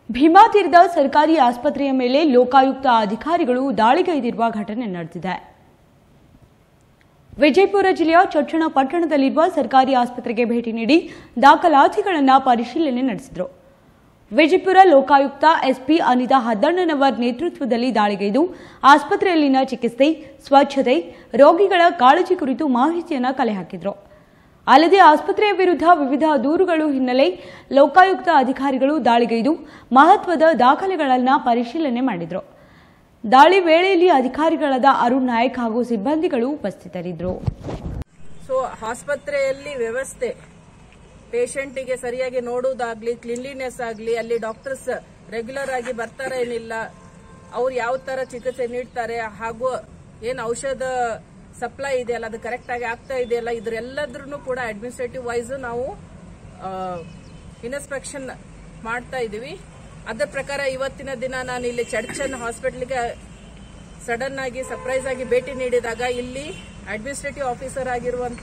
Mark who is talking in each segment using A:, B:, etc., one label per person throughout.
A: ಭೀಮಾ ತೀರದ ಸರ್ಕಾರಿ ಆಸ್ಪತ್ರೆಯ ಮೇಲೆ ಲೋಕಾಯುಕ್ತ ಅಧಿಕಾರಿಗಳು ದಾಳಿಗೈದಿರುವ ಘಟನೆ ನಡೆದಿದೆ ವಿಜಯಪುರ ಜಿಲ್ಲೆಯ ಚೊಚ್ಚಣ ಪಟ್ಟಣದಲ್ಲಿರುವ ಸರ್ಕಾರಿ ಆಸ್ಪತ್ರೆಗೆ ಭೇಟಿ ನೀಡಿ ದಾಖಲಾತಿಗಳನ್ನು ಪರಿಶೀಲನೆ ನಡೆಸಿದರು ವಿಜಯಪುರ ಲೋಕಾಯುಕ್ತ ಎಸ್ಪಿ ಅನಿತಾ ಹದ್ದಣ್ಣನವರ್ ನೇತೃತ್ವದಲ್ಲಿ ದಾಳಿಗೈದು ಆಸ್ಪತ್ರೆಯಲ್ಲಿನ ಚಿಕಿತ್ಸೆ ಸ್ವಚ್ಛತೆ ರೋಗಿಗಳ ಕಾಳಜಿ ಕುರಿತು ಮಾಹಿತಿಯನ್ನು ಕಲೆ ಹಾಕಿದರು ಅಲ್ಲದೆ ಆಸ್ಪತ್ರೆಯ ವಿರುದ್ಧ ವಿವಿಧ ದೂರುಗಳು ಹಿನ್ನೆಲೆ ಲೋಕಾಯುಕ್ತ ಅಧಿಕಾರಿಗಳು ದಾಳಿಗೈದು ಮಹತ್ವದ ದಾಖಲೆಗಳನ್ನು ಪರಿಶೀಲನೆ ಮಾಡಿದರು ದಾಳಿ ವೇಳೆಯಲ್ಲಿ ಅಧಿಕಾರಿಗಳಾದ ಅರುಣ್ ನಾಯಕ್ ಹಾಗೂ ಸಿಬ್ಬಂದಿಗಳು ಉಪಸ್ಥಿತರಿದ್ದರು
B: ಸೊ ಆಸ್ಪತ್ರೆಯಲ್ಲಿ ವ್ಯವಸ್ಥೆ ಪೇಷಂಟಿಗೆ ಸರಿಯಾಗಿ ನೋಡುವುದಾಗ್ಲಿ ಕ್ಲೀನ್ಲಿನೆಸ್ ಆಗಲಿ ಅಲ್ಲಿ ಡಾಕ್ಟರ್ಸ್ ರೆಗ್ಯುಲರ್ ಆಗಿ ಬರ್ತಾರ ಏನಿಲ್ಲ ಅವ್ರು ಯಾವ ತರ ಚಿಕಿತ್ಸೆ ನೀಡ್ತಾರೆ ಹಾಗೂ ಏನ್ ಔಷಧ ಸಪ್ಲೈ ಇದೆಯಲ್ಲ ಅದು ಕರೆಕ್ಟ್ ಆಗಿ ಆಗ್ತಾ ಇದೆಯಲ್ಲ ಇದ್ರೆಲ್ಲದ್ರೂ ಕೂಡ ಅಡ್ಮಿನಿಸ್ಟ್ರೇಟಿವ್ ವೈಸ್ ನಾವು ಇನ್ಸ್ಪೆಕ್ಷನ್ ಮಾಡ್ತಾ ಇದೀವಿ ಅದರ ಪ್ರಕಾರ ಇವತ್ತಿನ ದಿನ ನಾನು ಇಲ್ಲಿ ಚರ್ಚನ್ ಹಾಸ್ಪಿಟಲ್ಗೆ ಸಡನ್ ಆಗಿ ಸರ್ಪ್ರೈಸ್ ಆಗಿ ಭೇಟಿ ನೀಡಿದಾಗ ಇಲ್ಲಿ ಅಡ್ಮಿನಿಸ್ಟ್ರೇಟಿವ್ ಆಫೀಸರ್ ಆಗಿರುವಂತ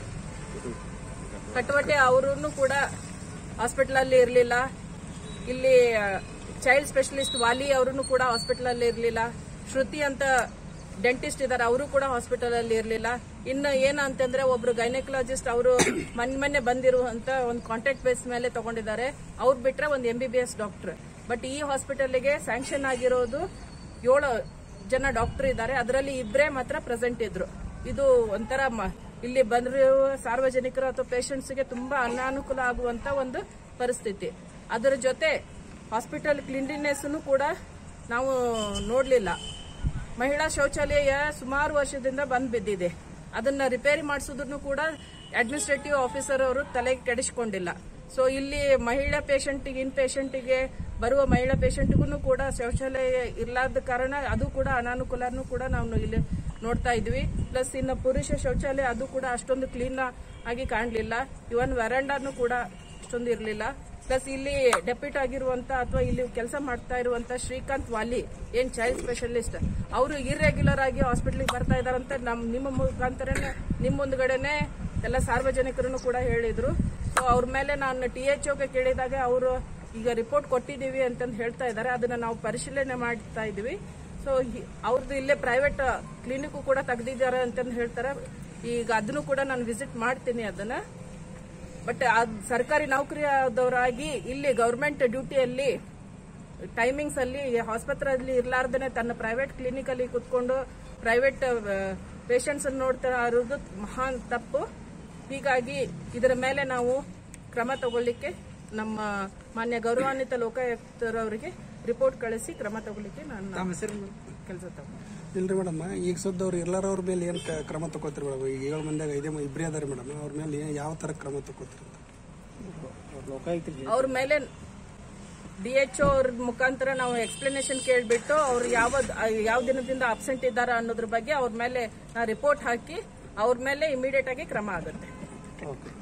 B: ಕಟವಟೆ ಅವರೂ ಕೂಡ ಹಾಸ್ಪಿಟಲ್ ಅಲ್ಲಿ ಇರಲಿಲ್ಲ ಇಲ್ಲಿ ಚೈಲ್ಡ್ ಸ್ಪೆಷಲಿಸ್ಟ್ ವಾಲಿ ಅವರು ಕೂಡ ಹಾಸ್ಪಿಟಲ್ ಅಲ್ಲಿ ಇರಲಿಲ್ಲ ಶ್ರುತಿ ಅಂತ ಡೆಂಟಿಸ್ಟ್ ಇದಾರೆ ಅವರು ಕೂಡ ಹಾಸ್ಪಿಟಲ್ ಅಲ್ಲಿ ಇರಲಿಲ್ಲ ಇನ್ನು ಏನಂತಂದ್ರೆ ಒಬ್ರು ಗೈನಕಾಲಜಿಸ್ಟ್ ಅವರು ಮೊನ್ನೆ ಮೊನ್ನೆ ಬಂದಿರುವಂತ ಒಂದು ಕಾಂಟ್ಯಾಕ್ಟ್ ಬೇಸ್ ಮೇಲೆ ತಗೊಂಡಿದ್ದಾರೆ ಅವ್ರು ಬಿಟ್ರೆ ಒಂದು M B B S doctor but ಈ ಹಾಸ್ಪಿಟಲ್ಗೆ ಸ್ಯಾಂಕ್ಷನ್ ಆಗಿರೋದು ಏಳು ಜನ ಡಾಕ್ಟರ್ ಇದ್ದಾರೆ ಅದರಲ್ಲಿ ಇಬ್ಬರೇ ಮಾತ್ರ ಪ್ರೆಸೆಂಟ್ ಇದ್ರು ಇದು ಒಂಥರ ಮ- ಇಲ್ಲಿ ಬಂದಿರುವ ಸಾರ್ವಜನಿಕರು ಅಥವಾ ಪೇಷಂಟ್ಸ್ಗೆ ತುಂಬಾ ಅನಾನುಕೂಲ ಆಗುವಂತ ಒಂದು ಪರಿಸ್ಥಿತಿ ಅದರ ಜೊತೆ ಹಾಸ್ಪಿಟಲ್ ಕ್ಲೀನ್ಲಿನೆಸ್ ಕೂಡ ನಾವು ನೋಡಲಿಲ್ಲ ಮಹಿಳಾ ಶೌಚಾಲಯ ಸುಮಾರು ವರ್ಷದಿಂದ ಬಂದ್ ಬಿದ್ದಿದೆ ಅದನ್ನ ರಿಪೇರಿ ಮಾಡಿಸೋದನ್ನು ಕೂಡ ಅಡ್ಮಿನಿಸ್ಟ್ರೇಟಿವ್ ಆಫೀಸರ್ ಅವರು ತಲೆಗೆ ಕೆಡಿಸ್ಕೊಂಡಿಲ್ಲ ಸೊ ಇಲ್ಲಿ ಮಹಿಳಾ ಪೇಷಂಟಿಗೆ ಇನ್ ಪೇಷಂಟಿಗೆ ಬರುವ ಮಹಿಳಾ ಪೇಷಂಟ್ಗೂ ಕೂಡ ಶೌಚಾಲಯ ಇರ್ಲಾದ ಕಾರಣ ಅದು ಕೂಡ ಅನಾನುಕೂಲನೂ ಕೂಡ ನಾವು ಇಲ್ಲಿ ನೋಡ್ತಾ ಇದ್ವಿ ಪ್ಲಸ್ ಇನ್ನು ಪುರುಷ ಶೌಚಾಲಯ ಅದು ಕೂಡ ಅಷ್ಟೊಂದು ಕ್ಲೀನ್ ಆಗಿ ಕಾಣಲಿಲ್ಲ ಇವನ್ ವೆರಂಡಾನು ಕೂಡ ಅಷ್ಟೊಂದು ಇರಲಿಲ್ಲ ಪ್ಲಸ್ ಇಲ್ಲಿ ಡೆಪ್ಯೂಟ್ ಆಗಿರುವಂತ ಅಥವಾ ಇಲ್ಲಿ ಕೆಲಸ ಮಾಡ್ತಾ ಇರುವಂತ ಶ್ರೀಕಾಂತ್ ವಾಲಿ ಏನ್ ಚೈಲ್ಡ್ ಸ್ಪೆಷಲಿಸ್ಟ್ ಅವರು ಇರ್ರೆಗ್ಯುಲರ್ ಆಗಿ ಹಾಸ್ಪಿಟಲ್ಗೆ ಬರ್ತಾ ಇದಾರಂತ ನಮ್ ನಿಮ್ಮ ಮುಖಾಂತರನೇ ನಿಮ್ಮ ಮುಂದ್ಗಡೆನೆ ಎಲ್ಲ ಸಾರ್ವಜನಿಕರನ್ನು ಕೂಡ ಹೇಳಿದ್ರು ಸೊ ಅವ್ರ ಮೇಲೆ ನಾನು ಟಿ ಎಚ್ ಓಗೆ ಕೇಳಿದಾಗ ಅವರು ಈಗ ರಿಪೋರ್ಟ್ ಕೊಟ್ಟಿದ್ದೀವಿ ಅಂತಂದು ಹೇಳ್ತಾ ಇದ್ದಾರೆ ಅದನ್ನ ನಾವು ಪರಿಶೀಲನೆ ಮಾಡ್ತಾ ಇದೀವಿ ಸೊ ಅವ್ರದ್ದು ಇಲ್ಲೇ ಪ್ರೈವೇಟ್ ಕ್ಲಿನಿಕ್ ಕೂಡ ತೆಗ್ದಿದ್ದಾರೆ ಅಂತಂದು ಹೇಳ್ತಾರೆ ಈಗ ಅದನ್ನು ಕೂಡ ನಾನು ವಿಸಿಟ್ ಮಾಡ್ತೀನಿ ಅದನ್ನ ಬಟ್ ಸರ್ಕಾರಿ ನೌಕರಿಯಾದವರಾಗಿ ಇಲ್ಲಿ ಗವರ್ಮೆಂಟ್ ಡ್ಯೂಟಿಯಲ್ಲಿ ಟೈಮಿಂಗ್ಸ್ ಅಲ್ಲಿ ಆಸ್ಪತ್ರೆಯಲ್ಲಿ ಇರ್ಲಾರ್ದೇನೆ ತನ್ನ ಪ್ರೈವೇಟ್ ಕ್ಲಿನಿಕ್ ಅಲ್ಲಿ ಕುತ್ಕೊಂಡು ಪ್ರೈವೇಟ್ ಪೇಷಂಟ್ಸ್ ನೋಡ್ತಾ ಇರೋದು ಮಹಾನ್ ತಪ್ಪು ಹೀಗಾಗಿ ಇದರ ಮೇಲೆ ನಾವು ಕ್ರಮ ತಗೊಳ್ಳಿಕ್ಕೆ ನಮ್ಮ ಮಾನ್ಯ ಗೌರವಾನ್ವಿತ ಲೋಕಾಯುಕ್ತರವರಿಗೆ ರಿಪೋರ್ಟ್ ಕಳಿಸಿ ಕ್ರಮ ತಗೊಳ್ಳಿಕ್ಕೆ ನಾನು ಕೆಲಸ ತಗೊಂಡೆ
C: ಇಲ್ರಿ ಮೇಡಮ್ ಈಗ ಸದ್ದ ಅವ್ರು ಎಲ್ಲರವ್ರ ಮೇಲೆ ಏನು ಕ್ರಮ ತಗೋತೀರಿ ಮೇಡಮ್ ಈಗ ಏಳು ಮಂದಿಯಾಗ ಐದೇ ಮ- ಇಬ್ಬರೇ ಅದಾರೆ ಮೇಡಮ್ ಅವ್ರ ಮೇಲೆ ಏನ್- ಯಾವ ತರ ಕ್ರಮ ತಗೋತೀರಿ ಅಂತ
B: ಅವ್ರ ಮೇಲೆ ಡಿ ಎಚ್ ಅವ್ರ ಮುಖಾಂತರ ನಾವು ಎಕ್ಸ್ಪ್ಲನೇಷನ್ ಕೇಳ್ಬಿಟ್ಟು ಅವ್ರು ಯಾವ ಯಾವ ದಿನದಿಂದ ಅಬ್ಸೆಂಟ್ ಇದ್ದಾರಾ ಅನ್ನೋದ್ರ ಬಗ್ಗೆ ಅವ್ರ ಮೇಲೆ ರಿಪೋರ್ಟ್ ಹಾಕಿ ಅವ್ರ ಮೇಲೆ ಇಮಿಡಿಯೇಟ್ ಆಗಿ ಕ್ರಮ ಆಗುತ್ತೆ
C: ಓಕೆ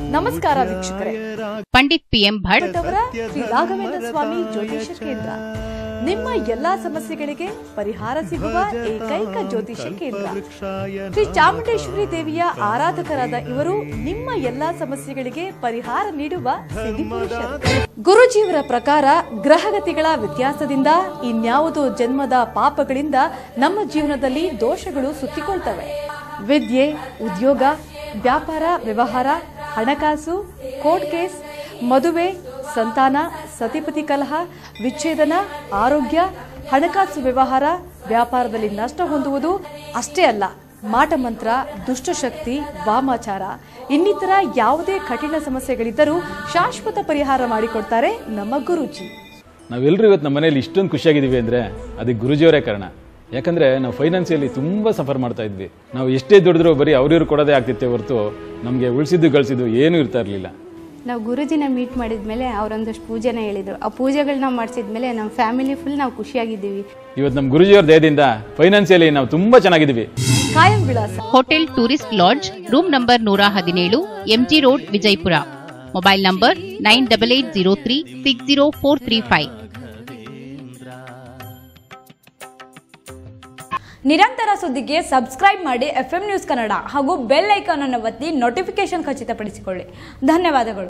D: ನಮಸ್ಕಾರ ವೀಕ್ಷಕರೇ
E: ಪಂಡಿತ್ ಪಿಎಂ ಭಟ್
D: ಅವರ ಶ್ರೀ ರಾಘವೇಂದ್ರ ಸ್ವಾಮಿ ಜ್ಯೋತಿಷ್ಯ ಕೇಂದ್ರ ನಿಮ್ಮ ಎಲ್ಲಾ ಸಮಸ್ಯೆಗಳಿಗೆ ಪರಿಹಾರ ಸಿಗುವ ಏಕೈಕ ಜ್ಯೋತಿಷ್ಯ ಕೇಂದ್ರ ಶ್ರೀ ಚಾಮುಂಡೇಶ್ವರಿ ದೇವಿಯ ಆರಾಧಕರಾದ ಇವರು ನಿಮ್ಮ ಎಲ್ಲಾ ಸಮಸ್ಯೆಗಳಿಗೆ ಪರಿಹಾರ ನೀಡುವ ಸಿದ್ಧಿಪುರುಷರು ಗುರುಜಿಯವರ ಪ್ರಕಾರ ಗ್ರಹಗತಿಗಳ ವ್ಯತ್ಯಾಸದಿಂದ ಇನ್ಯಾವುದೋ ಜನ್ಮದ ಪಾಪಗಳಿಂದ ನಮ್ಮ ಜೀವನದಲ್ಲಿ ದೋಷಗಳು ಸುತ್ತಿಕೊಳ್ತವೆ ವಿದ್ಯೆ ಉದ್ಯೋಗ ವ್ಯಾಪಾರ ವ್ಯವಹಾರ ಹಣಕಾಸು ಕೋರ್ಟ್ ಕೇಸ್ ಮದುವೆ ಸಂತಾನ ಸತಿಪತಿ ಕಲಹ ವಿಚ್ಛೇದನ ಆರೋಗ್ಯ ಹಣಕಾಸು ವ್ಯವಹಾರ ವ್ಯಾಪಾರದಲ್ಲಿ ನಷ್ಟ ಹೊಂದುವುದು ಅಷ್ಟೇ ಅಲ್ಲ ಮಾಟಮಂತ್ರ ದುಷ್ಟಶಕ್ತಿ ವಾಮಾಚಾರ ಇನ್ನಿತರ ಯಾವುದೇ ಕಠಿಣ ಸಮಸ್ಯೆಗಳಿದ್ದರೂ ಶಾಶ್ವತ ಪರಿಹಾರ ಮಾಡಿಕೊಡ್ತಾರೆ ನಮ್ಮ ಗುರೂಜಿ
F: ನಾವೆಲ್ಲರೂ ಇವತ್ತು ನಮ್ಮ ಮನೇಲಿ ಇಷ್ಟೊಂದು ಖುಷಿಯಾಗಿದ್ದೀವಿ ಅಂದರೆ ಅದಕ್ಕೆ ಗುರುಜಿಯವರೇ ಕಾರಣ ಯಾಕಂದರೆ ನಾವು ಫೈನಾನ್ಸಿಯಲಿ ತುಂಬ ಸಫರ್ ಮಾಡ್ತಾ ಇದ್ವಿ ನಾವು ಎಷ್ಟೇ ದುಡಿದ್ರೂ ಬರೀ ಅವ್ರಿವ್ರು ಕೊಡೋದೇ ಆಗ್ತಿತ್ತೆ ಹೊರತು ನಮಗೆ ಉಳಿಸಿದ್ದು ಗಳಿಸಿದ್ದು ಏನೂ ಇರ್ತಾ ಇರಲಿಲ್ಲ
G: ನಾವು ಗುರುಜಿನ ಮೀಟ್ ಮಾಡಿದ್ಮೇಲೆ ಅವರೊಂದಷ್ಟು ಪೂಜೆನ ಹೇಳಿದರು ಆ ಪೂಜೆಗಳನ್ನ ಮಾಡಿಸಿದ್ಮೇಲೆ ನಮ್ಮ ಫ್ಯಾಮಿಲಿ ಫುಲ್ ನಾವು ಖುಷಿಯಾಗಿದ್ದೀವಿ
F: ಇವತ್ತು ನಮ್ಮ ಗುರುಜಿಯವ್ರ ದಯದಿಂದ ಫೈನಾನ್ಸಿಯಲಿ ನಾವು ತುಂಬ ಚೆನ್ನಾಗಿದ್ದೀವಿ
D: ಕಾಯಂ ವಿಳಾಸ
E: hotel tourist lodge room number ನೂರ ಹದಿನೇಳು MG road Vijayapura mobile number nine double eight zero three six zero four three five
A: ನಿರಂತರ ಸುದ್ದಿಗೆ ಸಬ್ಸ್ಕ್ರೈಬ್ ಮಾಡಿ ಎಫ್ ನ್ಯೂಸ್ ಕನ್ನಡ ಹಾಗೂ ಬೆಲ್ ಐಕಾನ್ ಅನ್ನು ಒತ್ತಿ ನೋಟಿಫಿಕೇಶನ್ ಖಚಿತಪಡಿಸಿಕೊಳ್ಳಿ ಧನ್ಯವಾದಗಳು